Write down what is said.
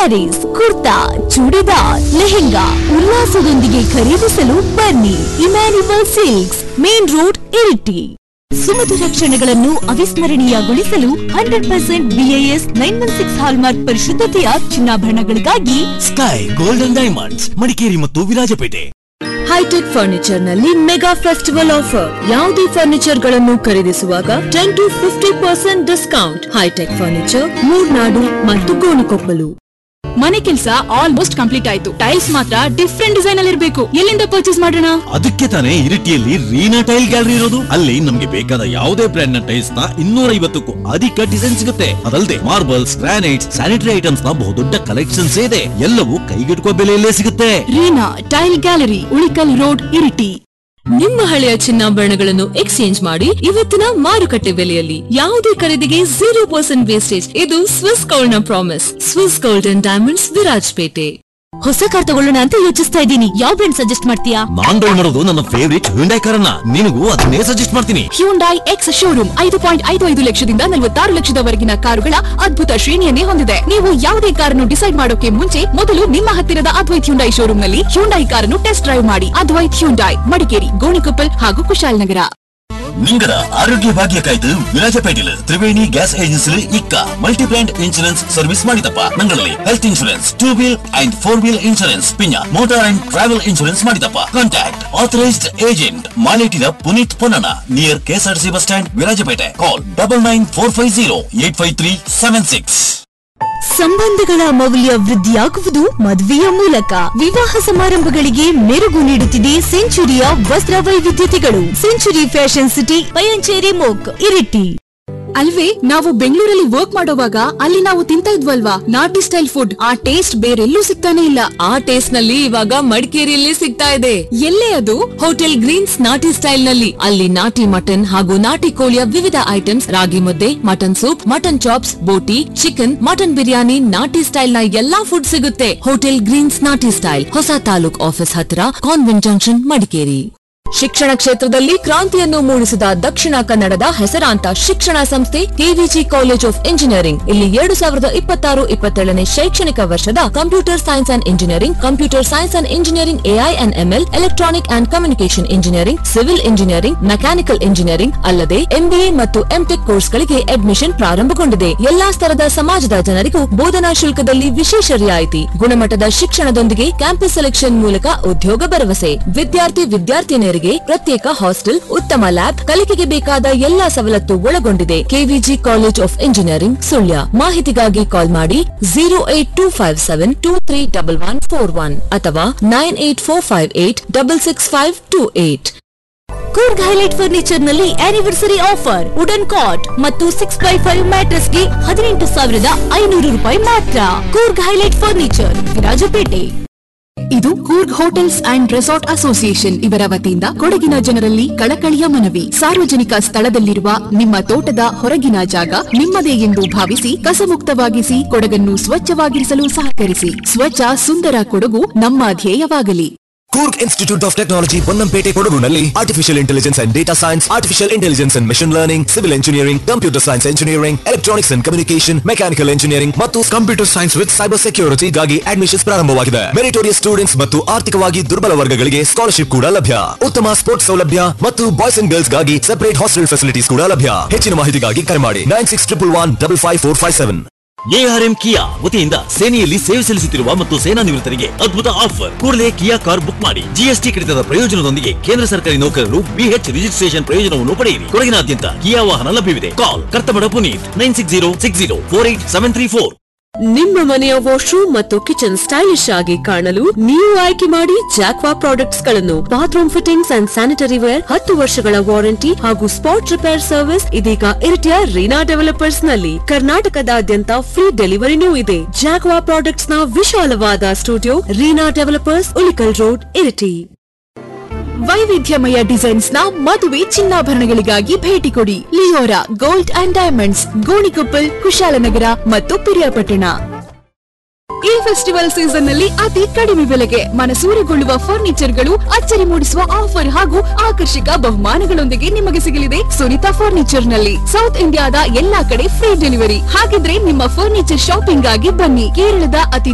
ಸ್ಯಾರೀಸ್ ಕುರ್ತಾ ಚೂಡಿದಾರ್ ಲೆಹೆಂಗಾ ಉಲ್ಲಾಸದೊಂದಿಗೆ ಖರೀದಿಸಲು ಬನ್ನಿ Emmanuel silks main road Iritty ಸುಮಧುರ ಕ್ಷಣಗಳನ್ನು ಅವಿಸ್ಮರಣೀಯಗೊಳಿಸಲು hundred percent BIS nine one six hallmark ಪರಿಶುದ್ಧತೆಯ ಚಿನ್ನಾಭರಣಗಳಿಗಾಗಿ ಸ್ಕೈ ಗೋಲ್ಡನ್ ಡೈಮಂಡ್ಸ್ ಮಡಿಕೇರಿ ಮತ್ತು ವಿರಾಜಪೇಟೆ ಹೈಟೆಕ್ ಫರ್ನಿಚರ್ ನಲ್ಲಿ ಮೆಗಾ ಫೆಸ್ಟಿವಲ್ ಆಫರ್ ಯಾವುದೇ ಫರ್ನಿಚರ್ ಗಳನ್ನು ಖರೀದಿಸುವಾಗ ten to fifty percent discount hitech furniture Murnad ಮತ್ತು ಗೋಣಿಕೊಪ್ಪಲು ಮನೆ ಕೆಲಸ ಆಲ್ಮೋಸ್ಟ್ ಕಂಪ್ಲೀಟ್ ಆಯ್ತು ಟೈಲ್ಸ್ ಮಾತ್ರ ಡಿಫ್ರೆಂಟ್ ಡಿಸೈನ್ ಅಲ್ಲಿ ಇರಬೇಕು ಎಲ್ಲಿಂದ ಪರ್ಚೇಸ್ ಮಾಡೋಣ ಅದಕ್ಕೆ ತಾನೇ ಇರಿಟಿಯಲ್ಲಿ ರೀನಾ ಟೈಲ್ ಗ್ಯಾಲರಿ ಇರೋದು ಅಲ್ಲಿ ನಮ್ಗೆ ಬೇಕಾದ ಯಾವುದೇ ಬ್ರ್ಯಾಂಡ್ ನ ಟೈಲ್ಸ್ ನ ಇನ್ನೂರ ಐವತ್ತಕ್ಕೂ ಅಧಿಕ ಡಿಸೈನ್ ಸಿಗುತ್ತೆ ಅದಲ್ಲದೆ ಮಾರ್ಬಲ್ಸ್ ಗ್ರಾನೈಟ್ಸ್ ಸ್ಯಾನಿಟರಿ ಐಟಮ್ಸ್ ನ ಬಹುದೊಡ್ಡ ಕಲೆಕ್ಷನ್ಸ್ ಇದೆ ಎಲ್ಲವೂ ಕೈಗೆಟುಕುವ ಬೆಲೆಯಲ್ಲೇ ಸಿಗುತ್ತೆ Reena tile gallery Ulikal road Iritty ನಿಮ್ಮ ಹಳೆಯ ಚಿನ್ನಾಭರಣಗಳನ್ನು ಎಕ್ಸ್ಚೇಂಜ್ ಮಾಡಿ ಇವತ್ತಿನ ಮಾರುಕಟ್ಟೆ ಬೆಲೆಯಲ್ಲಿ ಯಾವುದೇ ಖರೀದಿಗೆ ಜೀರೋ ಪರ್ಸೆಂಟ್ ವೇಸ್ಟೇಜ್ ಇದು ಸ್ವಿಸ್ ಗೋಲ್ಡ್ ನ promise Swiss gold and diamonds Virajpet ಹೊಸ ಕಾರ್ ತಗೊಳ್ಳೋಣ ಅಂತ ಯೋಚಿಸ್ತಾ ಇದ್ದೀನಿ ಯಾವ ಬ್ರ್ಯಾಂಡ್ ಸಜೆಸ್ಟ್ ಮಾಡ್ತೀಯಾ ನಾನ್ ಡ್ರೈವ್ ಮಾಡೋದು ನನ್ನ ಫೇವರಿಟ್ ಹ್ಯುಂಡೈ ಕಾರನ್ನ ನಿನಗೂ ಅದನ್ನೇ ಸಜೆಸ್ಟ್ ಮಾಡ್ತೀನಿ ಹ್ಯೂಂಡೈ ಎಕ್ಸ್ ಶೋರೂಮ್ ಐದು ಪಾಯಿಂಟ್ ಐದು ಐದು ಲಕ್ಷದಿಂದ ನಲವತ್ತಾರು ಲಕ್ಷದವರೆಗಿನ ಕಾರುಗಳ ಅದ್ಭುತ ಶ್ರೇಣಿಯನ್ನೇ ಹೊಂದಿದೆ ನೀವು ಯಾವುದೇ ಕಾರನ್ನು ಡಿಸೈಡ್ ಮಾಡೋಕೆ ಮುಂಚೆ ಮೊದಲು ನಿಮ್ಮ ಹತ್ತಿರದ ಅದ್ವೈತ್ ಹ್ಯುಂಡೈ ಶೋರೂಮ್ ನಲ್ಲಿ ಹ್ಯುಂಡೈ ಕಾರನ್ನು ಟೆಸ್ಟ್ ಡ್ರೈವ್ ಮಾಡಿ ಅದ್ವೈತ್ ಹ್ಯುಂಡೈ ಮಡಿಕೇರಿ ಗೋಣಿಕೊಪ್ಪಲ್ ಹಾಗೂ ಕುಶಾಲನಗರ നിങ്ങളുടെ ആരോഗ്യ ഭാഗ്യക്കായിട്ട് വിരാജപേട്ടില് ത്രിവേണി ഗ്യാസ് ഏജൻസിയിൽ ഇക്ക മൾട്ടി ബ്രാൻഡ് ഇൻഷുറൻസ് സർവീസ് ಮಾಡಿದಪ್ಪ ನಂಗಳಲ್ಲಿ health insurance two wheel and four wheel insurance ಪಿನ್ನ ಮೋಟಾರ್ ಅಂಡ್ ಟ್ರಾವೆಲ್ ಇನ್ಶೂರೆನ್ಸ್ ಮಾಡಿದಪ್ಪ ಕಾಂಟ್ಯಾಕ್ಟ್ ಆಥರೈಸ್ಡ್ ಏಜೆಂಟ್ ಮಾಲೇಟಿನ Puneeth Ponnanna near KSRTC bus stand Virajpet call double nine four five zero eight five three seven six ಸಂಬಂಧಗಳ ಮೌಲ್ಯ ವೃದ್ಧಿಯಾಗುವುದು ಮದುವೆಯ ಮೂಲಕ ವಿವಾಹ ಸಮಾರಂಭಗಳಿಗೆ ಮೆರುಗು ನೀಡುತ್ತಿದೆ ಸೆಂಚುರಿಯ ವಸ್ತ್ರ ವೈವಿಧ್ಯತೆಗಳು ಸೆಂಚುರಿ ಫ್ಯಾಷನ್ ಸಿಟಿ ಪಯಂಚೇರಿ ಮೋಕ್ ಇರಿಟಿ ಅಲ್ವೇ ನಾವು ಬೆಂಗಳೂರಲ್ಲಿ ವರ್ಕ್ ಮಾಡೋವಾಗ ಅಲ್ಲಿ ನಾವು ತಿಂತ ಇದ್ವಲ್ವಾ ನಾಟಿ ಸ್ಟೈಲ್ ಫುಡ್ ಆ ಟೇಸ್ಟ್ ಬೇರೆಲ್ಲೂ ಸಿಗ್ತಾನೆ ಇಲ್ಲ ಆ ಟೇಸ್ಟ್ ನಲ್ಲಿ ಇವಾಗ ಮಡಿಕೇರಿಯಲ್ಲಿ ಸಿಗ್ತಾ ಇದೆ ಎಲ್ಲೇ ಅದು ಹೋಟೆಲ್ ಗ್ರೀನ್ಸ್ ನಾಟಿ ಸ್ಟೈಲ್ ನಲ್ಲಿ ಅಲ್ಲಿ ನಾಟಿ ಮಟನ್ ಹಾಗೂ ನಾಟಿ ಕೋಳಿಯ ವಿವಿಧ ಐಟಮ್ಸ್ ರಾಗಿ ಮುದ್ದೆ ಮಟನ್ ಸೂಪ್ ಮಟನ್ ಚಾಪ್ಸ್ ಬೋಟಿ ಚಿಕನ್ ಮಟನ್ ಬಿರಿಯಾನಿ ನಾಟಿ ಸ್ಟೈಲ್ ನ ಎಲ್ಲಾ ಫುಡ್ ಸಿಗುತ್ತೆ ಹೋಟೆಲ್ ಗ್ರೀನ್ಸ್ ನಾಟಿ ಸ್ಟೈಲ್ ಹೊಸ ತಾಲೂಕ್ ಆಫೀಸ್ ಹತ್ರ ಕಾನ್ವೆಂಟ್ ಜಂಕ್ಷನ್ ಮಡಿಕೇರಿ ಶಿಕ್ಷಣ ಕ್ಷೇತ್ರದಲ್ಲಿ ಕ್ರಾಂತಿಯನ್ನು ಮೂಡಿಸಿದ ದಕ್ಷಿಣ ಕನ್ನಡದ ಹೆಸರಾಂತ ಶಿಕ್ಷಣ ಸಂಸ್ಥೆ ಕೆವಿಜಿ ಕಾಲೇಜ್ ಆಫ್ ಇಂಜಿನಿಯರಿಂಗ್ ಇಲ್ಲಿ ಎರಡು ಸಾವಿರದ ಇಪ್ಪತ್ತಾರು ಇಪ್ಪತ್ತೇಳನೇ ಶೈಕ್ಷಣಿಕ ವರ್ಷದ computer science and engineering computer science and engineering AI and ML electronic and communication engineering civil engineering mechanical engineering ಅಲ್ಲದೆ ಎಂಬಿಎ ಮತ್ತು ಎಂಟೆಕ್ ಕೋರ್ಸ್ಗಳಿಗೆ ಅಡ್ಮಿಷನ್ ಪ್ರಾರಂಭಗೊಂಡಿದೆ ಎಲ್ಲಾ ಸ್ತರದ ಸಮಾಜದ ಜನರಿಗೂ ಬೋಧನಾ ಶುಲ್ಕದಲ್ಲಿ ವಿಶೇಷ ರಿಯಾಯಿತಿ ಗುಣಮಟ್ಟದ ಶಿಕ್ಷಣದೊಂದಿಗೆ ಕ್ಯಾಂಪಸ್ ಸೆಲೆಕ್ಷನ್ ಮೂಲಕ ಉದ್ಯೋಗ ಭರವಸೆ ವಿದ್ಯಾರ್ಥಿ ವಿದ್ಯಾರ್ಥಿನಿಯರಿಗೆ ಪ್ರತ್ಯೇಕ ಹಾಸ್ಟೆಲ್ ಉತ್ತಮ ಲ್ಯಾಬ್ ಕಲಿಕೆಗೆ ಬೇಕಾದ ಎಲ್ಲಾ ಸವಲತ್ತು ಒಳಗೊಂಡಿದೆ KVG college of engineering Sullia ಮಾಹಿತಿಗಾಗಿ ಕಾಲ್ ಮಾಡಿ zero eight two five seven two three double one four one ಅಥವಾ nine eight four five eight double six five two eight Coorg highlight furniture ನಲ್ಲಿ ಆನಿವರ್ಸರಿ ಆಫರ್ ವುಡನ್ ಕಾಟ್ ಮತ್ತು six by five mattress ಗೆ ಹದಿನೆಂಟು ಸಾವಿರದ ಐನೂರು ರೂಪಾಯಿ ಮಾತ್ರ Coorg highlight furniture Virajpet ಇದು Coorg hotels and resort association ಇವರ ವತಿಯಿಂದ ಕೊಡಗಿನ ಜನರಲ್ಲಿ ಕಳಕಳಿಯ ಮನವಿ ಸಾರ್ವಜನಿಕ ಸ್ಥಳದಲ್ಲಿರುವ ನಿಮ್ಮ ತೋಟದ ಹೊರಗಿನ ಜಾಗ ನಿಮ್ಮದೇ ಎಂದು ಭಾವಿಸಿ ಕಸಮುಕ್ತವಾಗಿಸಿ ಕೊಡಗನ್ನು ಸ್ವಚ್ಛವಾಗಿರಿಸಲು ಸಹಕರಿಸಿ ಸ್ವಚ್ಛ ಸುಂದರ ಕೊಡಗು ನಮ್ಮ ಧ್ಯೇಯವಾಗಲಿ Coorg institute of technology Ponnampet ಕೊಡಗುನಲ್ಲಿ artificial intelligence and data science artificial intelligence and machine learning civil engineering computer science engineering electronics and communication mechanical engineering ಮತ್ತು ಕಂಪ್ಯೂಟರ್ ಸೈನ್ಸ್ ವಿತ್ ಸೈಬರ್ ಸೆಕ್ಯೂರಿಟಿಗಾಗಿ ಅಡ್ಮಿಷನ್ಸ್ ಪ್ರಾರಂಭವಾಗಿದೆ ಮೆರಿಟೋರಿಯಸ್ ಸ್ಟೂಡೆಂಟ್ಸ್ ಮತ್ತು ಆರ್ಥಿಕವಾಗಿ ದುರ್ಬಲ ವರ್ಗಗಳಿಗೆ ಸ್ಕಾಲರ್ಶಿಪ್ ಕೂಡ ಲಭ್ಯ ಉತ್ತಮ ಸ್ಪೋರ್ಟ್ಸ್ ಸೌಲಭ್ಯ ಮತ್ತು ಬಾಯ್ಸ್ ಅಂಡ್ ಗರ್ಲ್ಸ್ ಗಾಗಿ ಸೆಪರೇಟ್ ಹಾಸ್ಟೆಲ್ ಫೆಸಿಲಿಟೀಸ್ ಕೂಡ ಲಭ್ಯ ಹೆಚ್ಚಿನ ಮಾಹಿತಿಗಾಗಿ ಕರೆ ಮಾಡಿ nine six triple one double five four five seven ARM Kia ವತಿಯಿಂದ ಸೇನೆಯಲ್ಲಿ ಸೇವೆ ಸಲ್ಲಿಸುತ್ತಿರುವ ಮತ್ತು ಸೇನಾ ನಿವೃತ್ತರಿಗೆ ಅದ್ಭುತ ಆಫರ್ ಕೂಡಲೇ ಕಿಯಾ ಕಾರ್ ಬುಕ್ ಮಾಡಿ ಜಿಎಸ್ಟಿ ಕಡಿತದ ಪ್ರಯೋಜನದೊಂದಿಗೆ ಕೇಂದ್ರ ಸರ್ಕಾರಿ ನೌಕರರು ಬಿಎಚ್ ರಿಜಿಸ್ಟ್ರೇಷನ್ ಪ್ರಯೋಜನವನ್ನು ಪಡೆಯಿರಿ ಕೊಡಗಿನಾದ್ಯಂತ ಕಿಯಾ ವಾಹನ ಲಭ್ಯವಿದೆ call Karthamada Puneeth nine six zero six zero four eight seven three four ನಿಮ್ಮ ಮನೆಯ ವಾಶ್ರೂಮ್ ಮತ್ತು ಕಿಚನ್ ಸ್ಟೈಲಿಶ್ ಆಗಿ ಕಾಣಲು ನೀವು ಆಯ್ಕೆ ಮಾಡಿ ಜಾಕ್ವಾ ಪ್ರಾಡಕ್ಟ್ಸ್ ಗಳನ್ನು bathroom fittings and sanitary ware ಹತ್ತು ವರ್ಷಗಳ ವಾರಂಟಿ ಹಾಗೂ ಸ್ಪಾಟ್ ರಿಪೇರ್ ಸರ್ವಿಸ್ ಇದೀಗ ಇರಿಟಿಯ ರೀನಾ ಡೆವಲಪರ್ಸ್ ನಲ್ಲಿ ಕರ್ನಾಟಕದಾದ್ಯಂತ ಫ್ರೀ ಡೆಲಿವರಿನೂ ಇದೆ ಜಾಕ್ವಾ ಪ್ರಾಡಕ್ಟ್ಸ್ ನ ವಿಶಾಲವಾದ studio Reena developers Ulikal road Iritty ವೈವಿಧ್ಯಮಯ ಡಿಸೈನ್ಸ್ ನ ಮದುವೆ ಚಿನ್ನಾಭರಣಗಳಿಗಾಗಿ ಭೇಟಿ ಕೊಡಿ Leora gold and diamonds Gonikoppal Kushalnagar ಮತ್ತು ಪಿರಿಯಾಪಟ್ಟಣ ಈ ಫೆಸ್ಟಿವಲ್ ಸೀಸನ್ ನಲ್ಲಿ ಅತಿ ಕಡಿಮೆ ಬೆಲೆಗೆ ಮನಸೂರೆಗೊಳ್ಳುವ ಫರ್ನಿಚರ್ಗಳು ಅಚ್ಚರಿ ಮೂಡಿಸುವ ಆಫರ್ ಹಾಗೂ ಆಕರ್ಷಕ ಬಹುಮಾನಗಳೊಂದಿಗೆ ನಿಮಗೆ ಸಿಗಲಿದೆ ಸುನಿತಾ ಫರ್ನಿಚರ್ ನಲ್ಲಿ ಸೌತ್ ಇಂಡಿಯಾದ ಎಲ್ಲಾ ಕಡೆ ಫ್ರೀ ಡೆಲಿವರಿ ಹಾಗಿದ್ರೆ ನಿಮ್ಮ ಫರ್ನಿಚರ್ ಶಾಪಿಂಗ್ ಆಗಿ ಬನ್ನಿ ಕೇರಳದ ಅತಿ